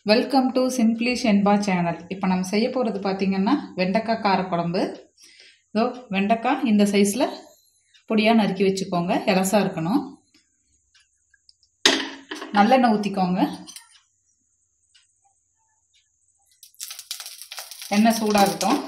welcome to simply Shenba channel இப்போ நம்ம செய்ய போகிறது பார்த்திங்கன்னா வெண்டைக்காய் காரக்குழம்பு இதோ வெண்டைக்காய் இந்த சைஸில் பொடியாக நறுக்கி வச்சுக்கோங்க இலசா இருக்கணும் நல்லெண்ணெய் ஊற்றிக்கோங்க எண்ணெய் சூடாகட்டும்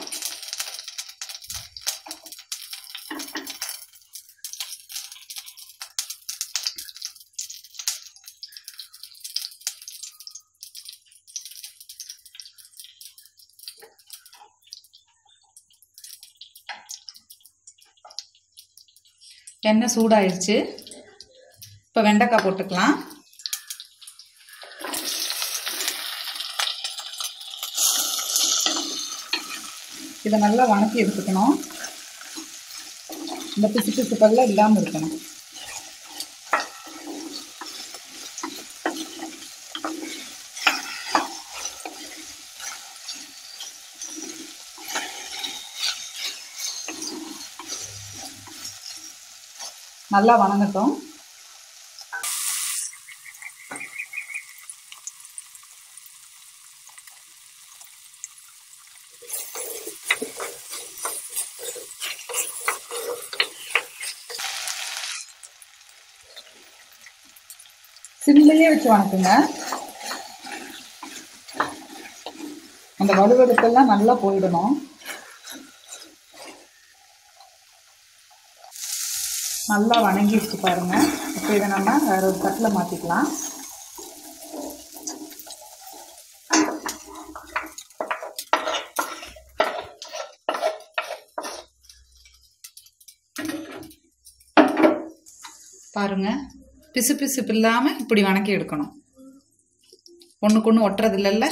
எண்ணெய் சூடாயிருச்சு இப்போ வெண்டைக்காய் போட்டுக்கலாம் இதை நல்லா வணக்கி எடுத்துக்கணும் இந்த பிசு பிசுக்கெல்லாம் இல்லாமல் இருக்கணும் நல்லா வணங்கட்டும் சிம்லையே வச்சு வணக்குங்க அந்த வலுவெடுப்பெல்லாம் நல்லா போயிடணும் நல்லா வணங்கிடுச்சு பாருங்க இப்போ இதை நம்ம வேற ஒரு தட்டில் மாற்றிக்கலாம் பாருங்க பிசு பிசுப்பு இல்லாமல் இப்படி வணக்கி எடுக்கணும் ஒன்றுக்கு ஒன்று ஒட்டுறது இல்லைல்ல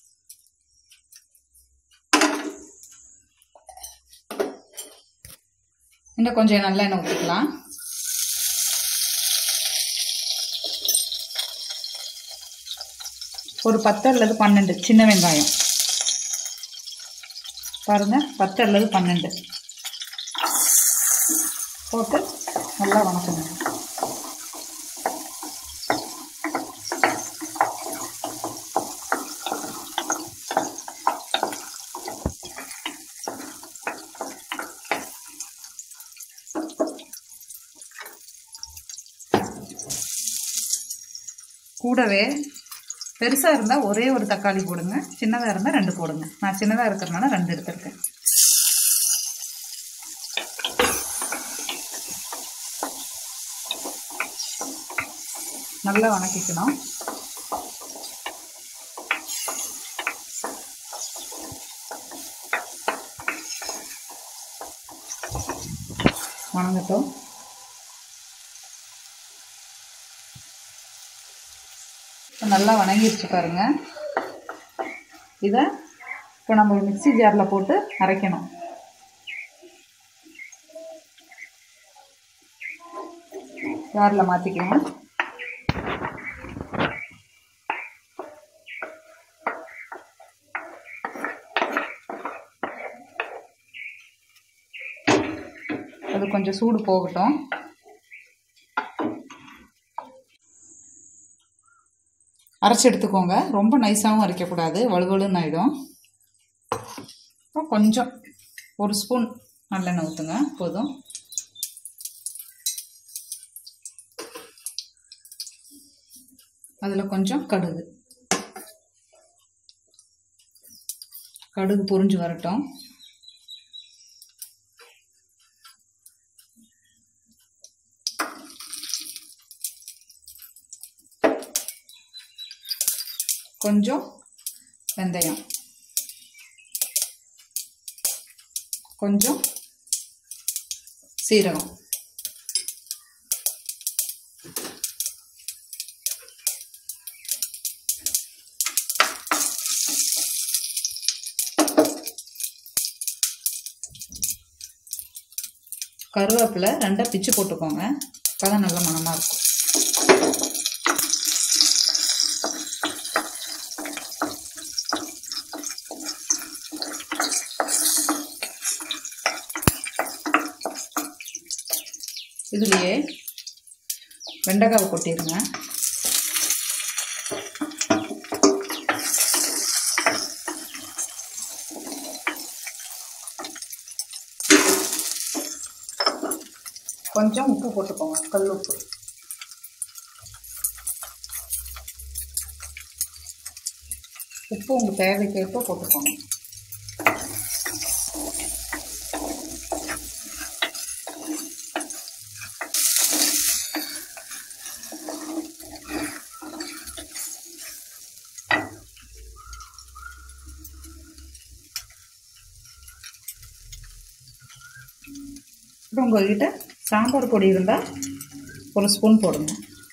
இன்னும் கொஞ்சம் நல்லெண்ணெய் ஊற்றிக்கலாம் ஒரு பத்து அல்லது பன்னெண்டு சின்ன வெங்காயம் பாருங்க பத்து அல்லது பன்னெண்டு போட்டு நல்லா வணக்கணும் கூடவே பெருசாக இருந்தால் ஒரே ஒரு தக்காளி போடுங்க சின்னதாக இருந்தால் ரெண்டு போடுங்க நான் சின்னதாக இருக்கிறனால ரெண்டு எடுத்திருக்கேன் நல்லா வணக்கிக்கணும் வணங்கட்டும் நல்லா வணங்கிடுச்சு பாருங்க இதை இப்போ நம்ம ஒரு மிக்சி ஜாரில் போட்டு அரைக்கணும் ஜாரில் மாற்றிக்கலாம் அது கொஞ்சம் சூடு போகட்டும் அரைச்சி எடுத்துக்கோங்க ரொம்ப நைஸாகவும் அரைக்கக்கூடாது வலுவலுன்னு ஆகிடும் அப்புறம் கொஞ்சம் ஒரு ஸ்பூன் நல்லெண்ணெய் ஊற்றுங்க போதும் அதில் கொஞ்சம் கடுகு கடுகு பொரிஞ்சு வரட்டும் கொஞ்சம் வெந்தயம் கொஞ்சம் சீரகம் கருவேப்பிலை ரெண்டாக பிச்சு போட்டுக்கோங்க அப்போ தான் நல்ல மனமாக இருக்கும் இதுலேயே வெண்டைக்காவை கொட்டிடுங்க கொஞ்சம் உப்பு போட்டுக்கோங்க கல் உப்பு உப்பு உங்கள் தேவைக்கேற்ப போட்டுக்கோங்க இப்போ உங்கள்கிட்ட சாம்பார் பொடி இருந்தால் ஒரு ஸ்பூன் போடுங்க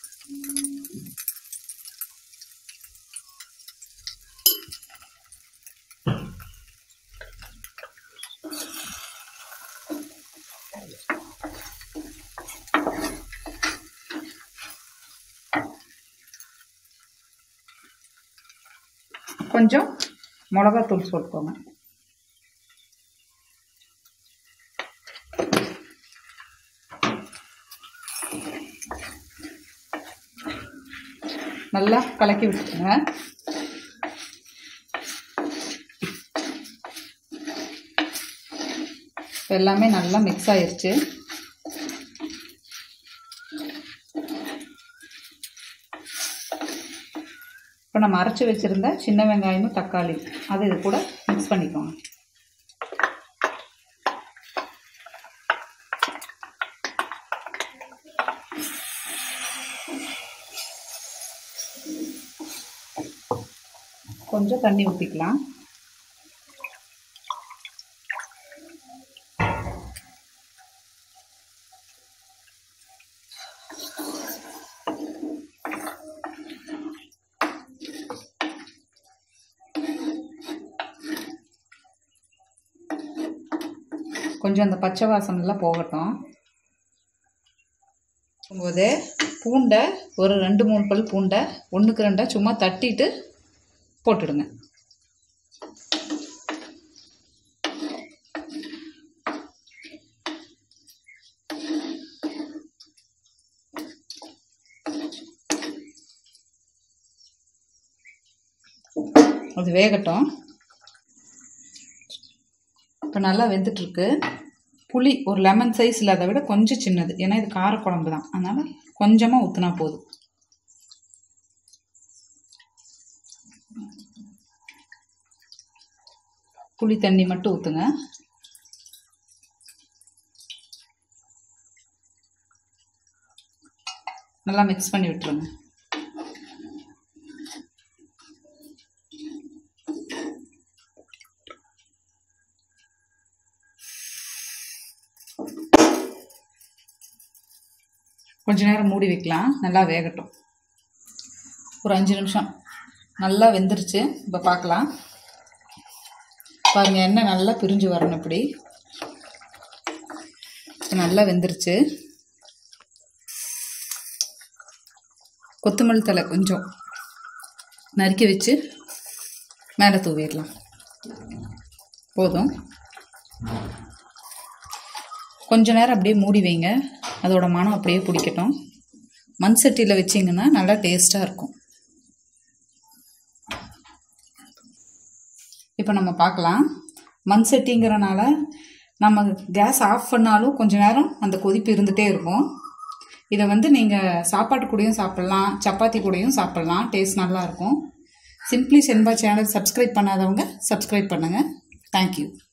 கொஞ்சம் மிளகாத்தூள் போட்டுக்கோங்க நல்லா கலக்கி விட்டுருங்க எல்லாமே நல்லா மிக்ஸ் ஆயிருச்சு இப்போ நம்ம அரைச்சி வச்சுருந்த சின்ன வெங்காயமும் தக்காளி அது இது கூட மிக்ஸ் பண்ணிக்கோங்க கொஞ்சம் தண்ணி ஊற்றிக்கலாம் கொஞ்சம் அந்த பச்சை வாசனைலாம் போகட்டும் போது பூண்டை ஒரு ரெண்டு மூணு பல் பூண்டை ஒன்றுக்கு ரெண்டாக சும்மா தட்டிட்டு போட்டுடுங்க அது வேகட்டும் இப்போ நல்லா வெந்துட்டுருக்கு புளி ஒரு லெமன் சைஸில் அதை விட கொஞ்சம் சின்னது ஏன்னா இது காரக்குழம்பு தான் அதனால் கொஞ்சமாக ஊற்றினா போதும் புளி தண்ணி மட்டும் ஊற்றுங்க நல்லா மிக்ஸ் பண்ணி விட்டுருங்க கொஞ்ச நேரம் மூடி வைக்கலாம் நல்லா வேகட்டும் ஒரு அஞ்சு நிமிஷம் நல்லா வெந்துருச்சு இப்போ பார்க்கலாம் பாருங்கள் எண்ணெய் நல்லா பிரிஞ்சு வரணும் இப்படி இப்போ நல்லா வெந்துருச்சு கொத்தமல்லி தலை கொஞ்சம் நறுக்கி வச்சு மேலே தூவிடலாம் போதும் கொஞ்ச நேரம் அப்படியே மூடி வைங்க அதோட மனம் அப்படியே பிடிக்கட்டும் மண் சட்டியில் வச்சிங்கன்னா நல்லா டேஸ்ட்டாக இருக்கும் இப்போ நம்ம பார்க்கலாம் மண் சட்டிங்கிறனால நம்ம கேஸ் ஆஃப் பண்ணாலும் கொஞ்ச நேரம் அந்த கொதிப்பு இருந்துகிட்டே இருக்கும் இதை வந்து நீங்கள் சாப்பாட்டு கூடயும் சாப்பிட்லாம் சப்பாத்தி கூடயும் சாப்பிட்லாம் டேஸ்ட் நல்லாயிருக்கும் சிம்ப்ளி சென்பா சேனல் சப்ஸ்கிரைப் பண்ணாதவங்க சப்ஸ்கிரைப் பண்ணுங்கள் தேங்க்யூ